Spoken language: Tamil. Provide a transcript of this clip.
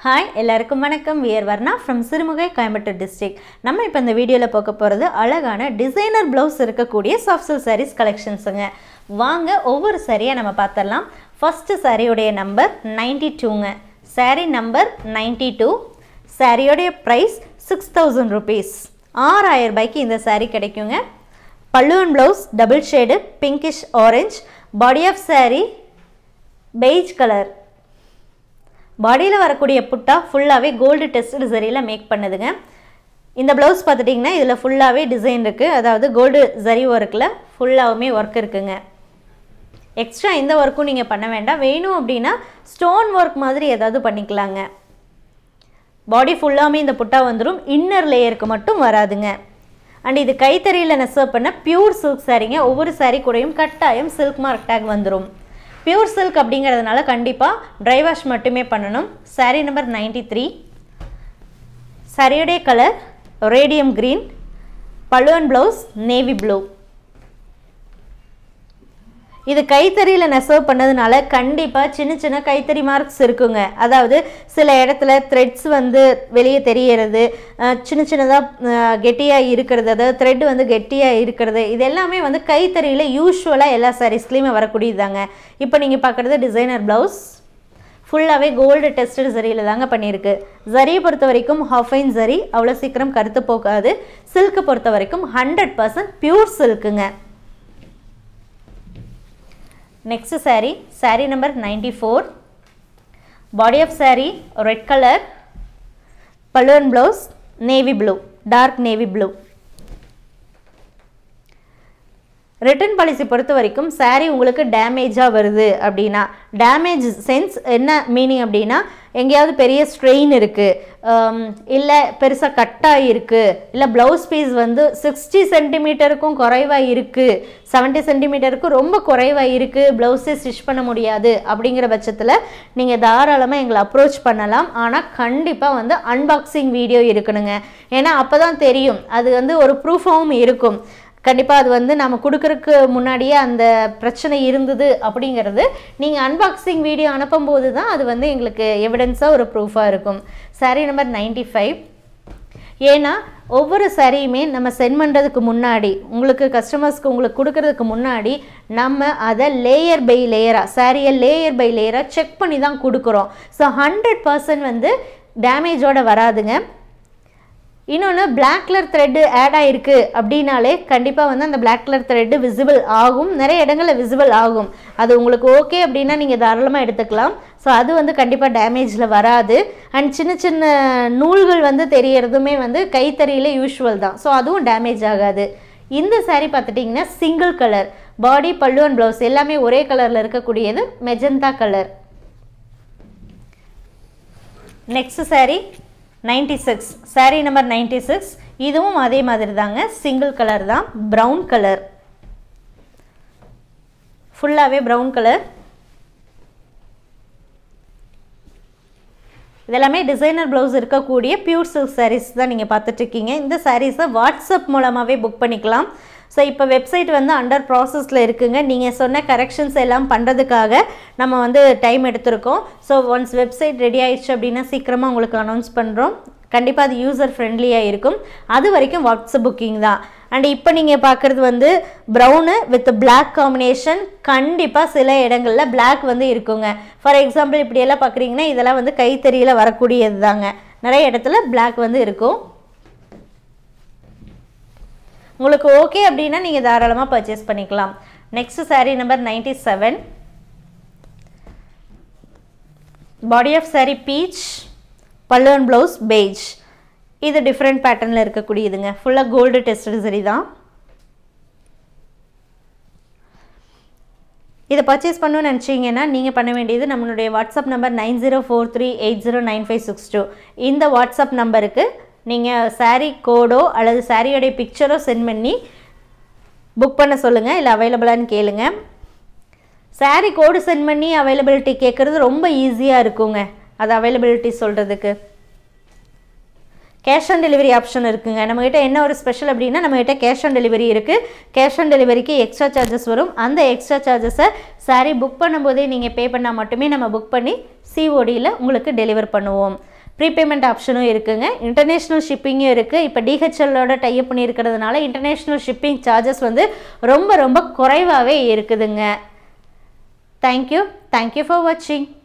ஹாய் எல்லாருக்கும் வணக்கம் we're Varna from Sirumugai Coimbatore district நம்ம இப்போ இந்த வீடியோவில் பார்க்க போகிறது அழகான டிசைனர் ப்ளவுஸ் இருக்கக்கூடிய சாஃப்ட் சில்க் சாரீஸ் கலெக்ஷன்ஸுங்க வாங்க ஒவ்வொரு சாரியாக நம்ம பார்த்துடலாம் ஃபஸ்ட்டு சாரியுடைய நம்பர் நைன்டி டூங்க சாரீ நம்பர் நைன்டி டூ சாரியோடைய ப்ரைஸ் சிக்ஸ் தௌசண்ட் ருபீஸ் ஆறாயிரம் ரூபாய்க்கு இந்த சாரீ கிடைக்குங்க பல்லுவன் blouse double shade pinkish orange body of saree beige colour பாடியில் வரக்கூடிய புட்டா ஃபுல்லாகவே கோல்டு டெஸ்ட் சரியில் மேக் பண்ணுதுங்க இந்த ப்ளவுஸ் பார்த்துட்டிங்கன்னா இதில் ஃபுல்லாகவே டிசைன் இருக்குது அதாவது கோல்டு ஜரி ஒர்க்கில் ஃபுல்லாகவுமே ஒர்க் இருக்குங்க எக்ஸ்ட்ரா எந்த ஒர்க்கும் நீங்கள் பண்ண வேண்டாம் வேணும் அப்படின்னா ஸ்டோன் ஒர்க் மாதிரி ஏதாவது பண்ணிக்கலாங்க பாடி ஃபுல்லாமே இந்த புட்டா வந்துடும் இன்னர் லேயருக்கு மட்டும் வராதுங்க அண்ட் இது கைத்தறியில் நெசவு பண்ண பியூர் சில்க் சாரீங்க ஒவ்வொரு சாரீ கூடயும் கட்டாயம் சில்க் மார்க் டேக் வந்துடும் பியூர் சில்க் அப்படிங்கிறதுனால கண்டிப்பாக ட்ரை வாஷ் மட்டுமே பண்ணணும் சாரீ நம்பர் நைன்டி த்ரீ சாரியுடைய கலர் ரேடியம் க்ரீன் பழுவன் ப்ளவுஸ் நேவி ப்ளூ இது கைத்தறியில் நெசவு பண்ணதுனால கண்டிப்பாக சின்ன சின்ன கைத்தறி மார்க்ஸ் இருக்குங்க அதாவது சில இடத்துல த்ரெட்ஸ் வந்து வெளியே தெரியறது அஹ் சின்ன சின்னதாக கெட்டியாக இருக்கிறது அதாவது த்ரெட் வந்து கெட்டியாக இருக்கிறது இது எல்லாமே வந்து கைத்தறியில் யூஸ்வலாக எல்லா சாரீஸ்லேயுமே வரக்கூடியதாங்க இப்போ நீங்கள் பார்க்குறது டிசைனர் ப்ளவுஸ் ஃபுல்லாகவே கோல்டு டெஸ்டட் சரியில் தாங்க பண்ணியிருக்கு ஜரியை பொறுத்த வரைக்கும் ஹஃபைன் ஜரி அவ்வளோ சீக்கிரம் கருத்து போகாது சில்க்கு பொறுத்த வரைக்கும் ஹண்ட்ரட் பர்சன்ட் பியூர் சில்க்குங்க next saree saree number 94 body of saree red color pallu and blouse navy blue dark navy blue return policy பொறுத்த வரைக்கும் saree உங்களுக்கு டேமேஜாக வருது அப்படின்னா டேமேஜ் சென்ஸ் என்ன மீனிங் அப்படின்னா எங்கேயாவது பெரிய ஸ்ட்ரெயின் இருக்குது இல்லை பெருசாக கட்டாக இருக்குது இல்லை ப்ளவுஸ் பீஸ் வந்து சிக்ஸ்டி சென்டிமீட்டருக்கும் குறைவாக இருக்குது செவன்ட்டி சென்டிமீட்டருக்கும் ரொம்ப குறைவாக இருக்குது ப்ளவுஸே ஸ்டிச் பண்ண முடியாது அப்படிங்கிற பட்சத்தில் நீங்கள் தாராளமாக எங்களை அப்ரோச் பண்ணலாம் ஆனால் கண்டிப்பாக வந்து அன்பாக்சிங் வீடியோ இருக்கணுங்க ஏன்னா அப்போ தான் தெரியும் அது வந்து ஒரு ப்ரூஃபாகவும் இருக்கும் கண்டிப்பாக அது வந்து நம்ம கொடுக்குறதுக்கு முன்னாடியே அந்த பிரச்சனை இருந்தது அப்படிங்கிறது நீங்கள் அன்பாக்சிங் வீடியோ அனுப்பும்போது தான் அது வந்து எங்களுக்கு எவிடன்ஸாக ஒரு ப்ரூஃபாக இருக்கும் சாரீ நம்பர் நைன்டி ஃபைவ் ஏன்னா ஒவ்வொரு சாரியுமே நம்ம சென்ட் பண்ணுறதுக்கு முன்னாடி உங்களுக்கு கஸ்டமர்ஸ்க்கு உங்களுக்கு கொடுக்கறதுக்கு முன்னாடி நம்ம அதை லேயர் பை லேயராக சாரியை லேயர் பை லேயராக செக் பண்ணி தான் கொடுக்குறோம் ஸோ ஹண்ட்ரட் பர்சன்ட் வந்து டேமேஜோட வராதுங்க இன்னொன்று பிளாக் கலர் த்ரெட்டு ஆட் ஆகிருக்கு அப்படின்னாலே கண்டிப்பாக வந்து அந்த பிளாக் கலர் த்ரெட்டு விசிபிள் ஆகும் நிறைய இடங்களில் விசிபிள் ஆகும் அது உங்களுக்கு ஓகே அப்படின்னா நீங்கள் தாராளமாக எடுத்துக்கலாம் ஸோ அது வந்து கண்டிப்பாக டேமேஜில் வராது அண்ட் சின்ன சின்ன நூல்கள் வந்து தெரியறதுமே வந்து கைத்தறியில் யூஷுவல் தான் ஸோ அதுவும் டேமேஜ் ஆகாது இந்த saree பார்த்துட்டிங்கன்னா சிங்கிள் கலர் பாடி பல்லு அண்ட் ப்ளவுஸ் எல்லாமே ஒரே கலரில் இருக்கக்கூடியது magenta colour next saree ninety six saree number ninety six இதுவும் அதே மாதிரி தாங்க சிங்கிள் கலர் தான் ப்ரௌன் கலர் ஃபுல்லாகவே ப்ரௌன் கலர் இதெல்லாமே டிசைனர் ப்ளவுஸ் இருக்கக்கூடிய பியூர் சில்க் சாரீஸ் தான் நீங்கள் பார்த்துட்ருக்கீங்க இந்த சாரீஸை வாட்ஸ்அப் மூலமாகவே புக் பண்ணிக்கலாம் ஸோ இப்போ வெப்சைட் வந்து அண்டர் ப்ராசஸில் இருக்குங்க நீங்கள் சொன்ன கரெக்ஷன்ஸ் எல்லாம் பண்ணுறதுக்காக நம்ம வந்து டைம் எடுத்திருக்கோம் ஸோ ஒன்ஸ் வெப்சைட் ரெடி ஆயிடுச்சு அப்படின்னா சீக்கிரமாக உங்களுக்கு அனௌன்ஸ் பண்ணுறோம் கண்டிப்பாக அது யூசர் ஃப்ரெண்ட்லியாக இருக்கும் அது வரைக்கும் வாட்ஸ்அப் புக்கிங் தான் அண்ட் இப்போ நீங்கள் பார்க்குறது வந்து ப்ரௌனு வித் பிளாக் காம்பினேஷன் கண்டிப்பாக சில இடங்களில் பிளாக் வந்து இருக்குங்க ஃபார் எக்ஸாம்பிள் இப்படியெல்லாம் பார்க்குறீங்கன்னா இதெல்லாம் வந்து கைத்தறியில் வரக்கூடியது தாங்க நிறைய இடத்துல பிளாக் வந்து இருக்கும் உங்களுக்கு ஓகே அப்படின்னா நீங்கள் தாராளமாக பர்ச்சேஸ் பண்ணிக்கலாம் next saree number ninety seven body of saree peach பல்லுவன் ப்ளவுஸ் பெய்ஜ் இது டிஃப்ரெண்ட் பேட்டர்னில் இருக்கக்கூடியதுங்க ஃபுல்லாக கோல்டு டெஸ்டட் சரி தான் இதை பர்ச்சேஸ் பண்ணணும்னு நினச்சிங்கன்னா நீங்கள் பண்ண வேண்டியது நம்மளுடைய WhatsApp number nine zero four three eight zero nine five six two இந்த வாட்ஸ்அப் நம்பருக்கு நீங்கள் சாரீ கோடோ அல்லது சாரியோடைய பிக்சரோ சென்ட் பண்ணி புக் பண்ண சொல்லுங்கள் இல்லை அவைலபிளான்னு கேளுங்க சாரீ கோடு சென்ட் பண்ணி அவைலபிலிட்டி கேட்குறது ரொம்ப ஈஸியாக இருக்குங்க அது அவைலபிலிட்டி சொல்கிறதுக்கு கேஷ் ஆன் டெலிவரி ஆப்ஷன் இருக்குங்க நம்மக்கிட்ட என்ன ஒரு ஸ்பெஷல் அப்படின்னா நம்மக்கிட்ட கேஷ் ஆன் டெலிவரி இருக்குது கேஷ் ஆன் டெலிவரிக்கு எக்ஸ்ட்ரா சார்ஜஸ் வரும் அந்த எக்ஸ்ட்ரா சார்ஜஸை சாரீ புக் பண்ணும்போதே நீங்கள் பே பண்ணால் மட்டுமே நம்ம புக் பண்ணி சிஓடியில் உங்களுக்கு டெலிவர் பண்ணுவோம் ப்ரீபேமெண்ட் ஆப்ஷனும் இருக்குங்க இன்டர்நேஷ்னல் ஷிப்பிங்கும் இருக்குது இப்போ டிஹெச்எல்லோட டைப் பண்ணியிருக்கிறதுனால இன்டர்நேஷ்னல் ஷிப்பிங் சார்ஜஸ் வந்து ரொம்ப ரொம்ப குறைவாகவே இருக்குதுங்க தேங்க்யூ தேங்க்யூ ஃபார் வாட்சிங்